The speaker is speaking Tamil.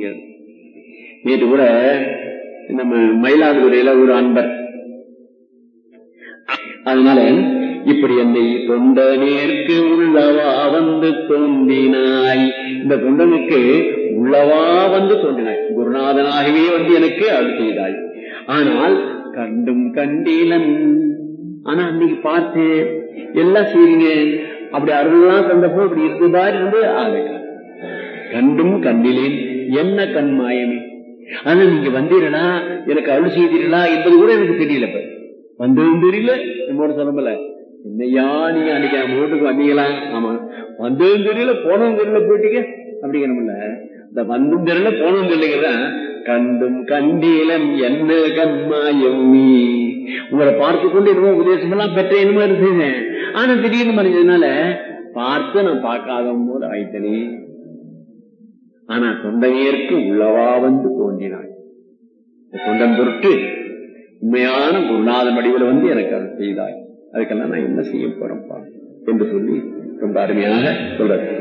அப்படிங்கிறது நேற்று கூட நம்ம மயிலாடுதுறையில ஒரு அன்பர் அதனால இப்படி என்னை தொண்ட நேர்க்கு உள்ளவா வந்து தோன்றினாய் இந்த தொண்டனுக்கு உள்ளவா வந்து தோன்றினாய் குருநாதனாகவே வந்து எனக்கு அருள் செய்தாய் ஆனால் கண்டும் கண்டீலன் ஆனா அன்னைக்கு பார்த்து எல்லாம் செய்றீங்க அப்படி அருள்லாம் தந்தப்போ இப்படி இருக்குதா இருந்து ஆக கண்டும் கண்டிலேன் என்ன கண் மாயமே ஆனா நீங்க வந்தீர்களா எனக்கு அருள் செய்தீர்களா என்பது கூட எனக்கு தெரியல இப்ப வந்ததும் தெரியல நம்மோட சொல்லல என்னையா நீங்க அன்னைக்கு நம்ம வீட்டுக்கு வந்தீங்களா ஆமா வந்ததும் தெரியல போனதும் தெரியல போயிட்டீங்க அப்படிங்கிறோம்ல இந்த வந்தும் தெரியல போனதும் தெரியலங்கிறத கண்டும் கண்டீலம் என்ன கண்மாயம் நீ உங்களை பார்த்து கொண்டு என்னமோ உபதேசம் எல்லாம் பெற்ற என்னமோ இருந்தேன் ஆனா திடீர்னு மறைஞ்சதுனால பார்த்து நான் பார்க்காத போது ஆயிட்டனே ஆனா தொண்டையேற்கு உள்ளவா வந்து தோன்றினாள் தொண்டன் பொருட்டு உண்மையான குருநாதன் வடிவில் வந்து எனக்கு அதை செய்தாய் அதுக்கெல்லாம் நான் என்ன செய்ய போறேன்ப்பா என்று சொல்லி ரொம்ப அருமையாக சொல்றாரு